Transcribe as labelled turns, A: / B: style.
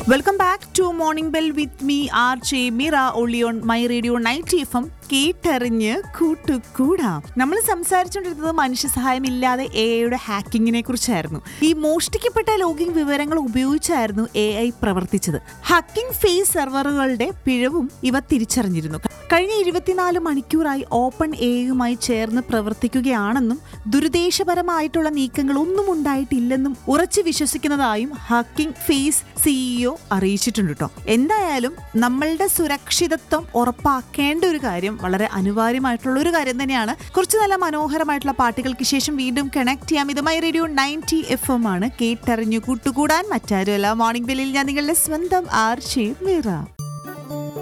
A: welcome back to morning bell with me R J Mira ഒളി on my radio ninety F M കേട്ടറിഞ്ഞ് കൂട്ടുകൂടാം നമ്മൾ സംസാരിച്ചുകൊണ്ടിരുന്നത് മനുഷ്യ സഹായം ഇല്ലാതെ എ ഐയുടെ ഹാക്കിങ്ങിനെ കുറിച്ചായിരുന്നു ഈ മോഷ്ടിക്കപ്പെട്ട ലോഗിംഗ് വിവരങ്ങൾ ഉപയോഗിച്ചായിരുന്നു എ ഐ പ്രവർത്തിച്ചത് ഹാക്കിംഗ് ഫേസ് സെർവറുകളുടെ പിഴവും ഇവ തിരിച്ചറിഞ്ഞിരുന്നു കഴിഞ്ഞ ഇരുപത്തിനാല് മണിക്കൂറായി ഓപ്പൺ എയുമായി ചേർന്ന് പ്രവർത്തിക്കുകയാണെന്നും ദുരുദ്ദേശപരമായിട്ടുള്ള നീക്കങ്ങൾ ഒന്നും ഉണ്ടായിട്ടില്ലെന്നും ഉറച്ചു വിശ്വസിക്കുന്നതായും ഹാക്കിംഗ് ഫേസ് സിഇഒ അറിയിച്ചിട്ടുണ്ട് കേട്ടോ എന്തായാലും നമ്മളുടെ സുരക്ഷിതത്വം ഉറപ്പാക്കേണ്ട ഒരു കാര്യം വളരെ അനിവാര്യമായിട്ടുള്ള ഒരു കാര്യം തന്നെയാണ് കുറച്ച് നല്ല മനോഹരമായിട്ടുള്ള പാട്ടുകൾക്ക് ശേഷം വീണ്ടും കണക്ട് ചെയ്യാം ഇതുമായി റേഡിയോ നയൻറ്റി എഫ് എം ആണ് കേട്ടറിഞ്ഞു കൂട്ടുകൂടാൻ മറ്റാരുമല്ല മോർണിംഗ് ബെല്ലിൽ ഞാൻ നിങ്ങളുടെ സ്വന്തം ആർ ഷേ മീറ